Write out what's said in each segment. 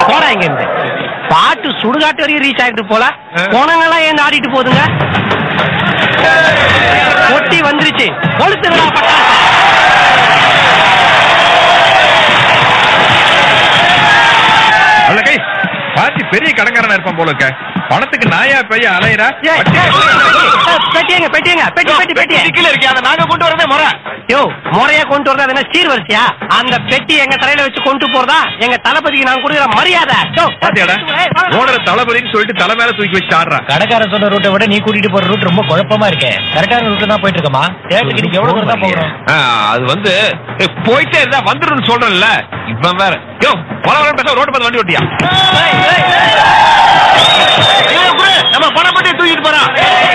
போடா இங்க இருந்து பாட்டு சுடுகாட்டு வரைக்கும் ரீச் ஆயிட்டு போல போனங்கெல்லாம் ஏன் ஆடிட்டு போதுங்க கொட்டி வந்துருச்சு கொளுத்துங்கடா பட்டாசு அல்ல கை பாத்தி பெரிய கடங்காரனா இருப்பான் போல இருக்க பணத்துக்கு நாயா பைய அலையறா ஏய், பெட்டியங்க பெட்டியங்க பெட்டி பெட்டி பெட்டி கீழே இருக்கே அதை நாங்க கொண்டு வரதே முறை யோ முறையா கொண்டு வரதா என்ன சீர்வரிசையா அந்த பெட்டி எங்க தலையில வச்சு கொண்டு போறதா எங்க தளபதிக்கு நான் கொடுக்குற மரியாதை யோ, பாத்தியாடா ஓனர் தளபதின்னு சொல்லிட்டு தலை மேல தூக்கி வச்சு ஆடுறான் கடைக்காரன் சொன்ன ரூட்டை விட நீ கூட்டிட்டு போற ரூட் ரொம்ப குழப்பமா இருக்கே கரெக்டான ரூட்ல தான் போயிட்டு இருக்கமா தேட்டருக்கு நீங்க எவ்வளவு தூரம் தான் போகணும் ஆ, அது வந்து ஏய், போயிட்டே இருந்தா வந்துடும் சொல்றேன்ல இவன் வேற யோ வர வர பேச ரோட்டு பார்த்து வண்டி ஓட்டியா நம்ம பணம் மட்டும் தூக்கிட்டு போறான்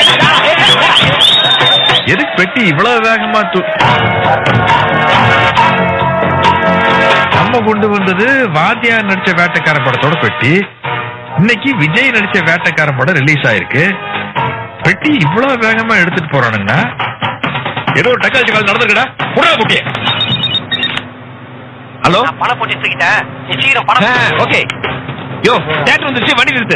எதுக்கு பெட்டி இவ்வளவு வேகமா தூ நம்ம கொண்டு வந்தது வாத்தியார் நடிச்ச வேட்டைக்கார படத்தோட பெட்டி இன்னைக்கு விஜய் நடிச்ச வேட்டைக்கார படம் ரிலீஸ் ஆயிருக்கு பெட்டி இவ்வளவு வேகமா எடுத்துட்டு போறானுங்கன்னா ஏதோ ஒரு டக்காச்சி கால் நடந்துருக்கடா புடா குட்டிய ஹலோ நான் பணம் போட்டு தூக்கிட்டேன் நீ சீக்கிரம் பணம் ஓகே யோ தேட்டர் வந்துருச்சு வண்டி நிறுத்து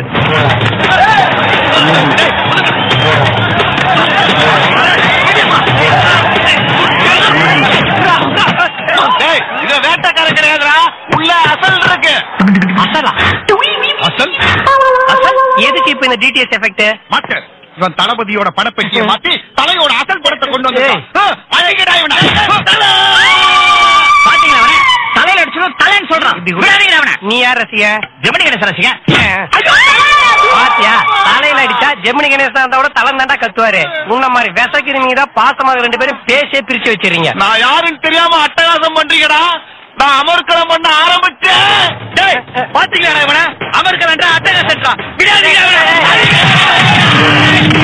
டேய், இது வேட்டைக்கார கிடையாதுடா உள்ள அசல் இருக்கு அசலா அசல் அசல் எதுக்கு இப்ப இந்த டிடிஎஸ் எஃபெக்ட் மாஸ்டர் இவன் தளபதியோட படப்பெட்டியை மாத்தி தலையோட அசல் படத்தை கொண்டு வந்திருக்கான் ஆ, அடிங்கடா இவனை. பாத்தீங்களா அவன தலையில அடிச்சதும் தலைன்னு சொல்றான் விடாதீங்க அவன நீ யார் ரசிக ஜெமினி கணேசன் ரசிக பாத்தியா தலையில அடிச்சா ஜெமினி கணேசன் இருந்தா கூட தலை தாண்டா கத்துவாரு உன்ன மாதிரி விசக்கிறீங்க தான் பாசமாக ரெண்டு பேரும் பேசே பிரிச்சு வச்சிருங்க நான் யாருன்னு தெரியாம அட்டகாசம் பண்றீங்கடா நான் அமர்க்களம் பண்ண ஆரம்பிச்சேன் டேய், பாத்தீங்களா இவன அமர்க்களம் அட்டகாசம் விடாதீங்க இவனை.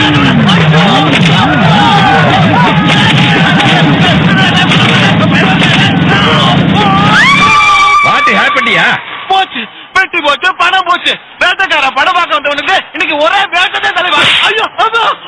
பாட்டி ஹாப்பிட்டியா போச்சு பெட்டி போச்சு பணம் போச்சு வேட்டக்கார படம் பார்க்க வந்தவனுக்கு இன்னைக்கு ஒரே வேட்டதே தலைவா ஐயோ அம்மா